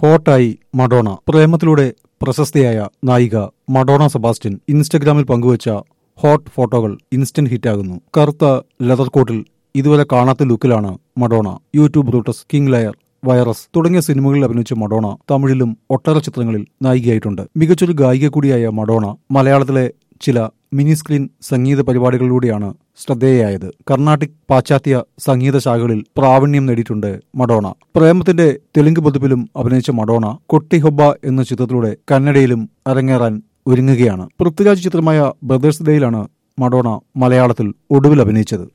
ഹോട്ടായി മഡോണ പ്രേമത്തിലൂടെ പ്രശസ്തയായ നായിക മഡോണ സെബാസ്റ്റ്യൻ ഇൻസ്റ്റഗ്രാമിൽ പങ്കുവച്ച ഹോട്ട് ഫോട്ടോകൾ ഇൻസ്റ്റന്റ് ഹിറ്റാകുന്നു കറുത്ത ലെതർ കോട്ടിൽ ഇതുവരെ കാണാത്ത ലുക്കിലാണ് മഡോണ യൂട്യൂബ് റൂട്ടസ് കിങ് ലയർ വൈറസ് തുടങ്ങിയ സിനിമകളിൽ അഭിനയിച്ച മഡോണ തമിഴിലും ഒട്ടേറെ ചിത്രങ്ങളിൽ നായികയായിട്ടുണ്ട് മികച്ചൊരു ഗായിക കൂടിയായ മഡോണ മലയാളത്തിലെ ചില മിനി സ്ക്രീൻ സംഗീത പരിപാടികളിലൂടെയാണ് ശ്രദ്ധേയയായത് കർണാട്ടിക് പാശ്ചാത്യ സംഗീത ശാഖകളിൽ പ്രാവീണ്യം നേടിയിട്ടുണ്ട് മഡോണ പ്രേമത്തിന്റെ തെലുങ്ക് പതിപ്പിലും അഭിനയിച്ച മഡോണ കൊട്ടി ഹൊബ്ബ എന്ന ചിത്രത്തിലൂടെ കന്നഡയിലും അരങ്ങേറാൻ ഒരുങ്ങുകയാണ് പൃഥ്വിരാജ് ചിത്രമായ ബ്രദേഴ്സ് ഡേയിലാണ് മഡോണ മലയാളത്തിൽ ഒടുവിൽ അഭിനയിച്ചത്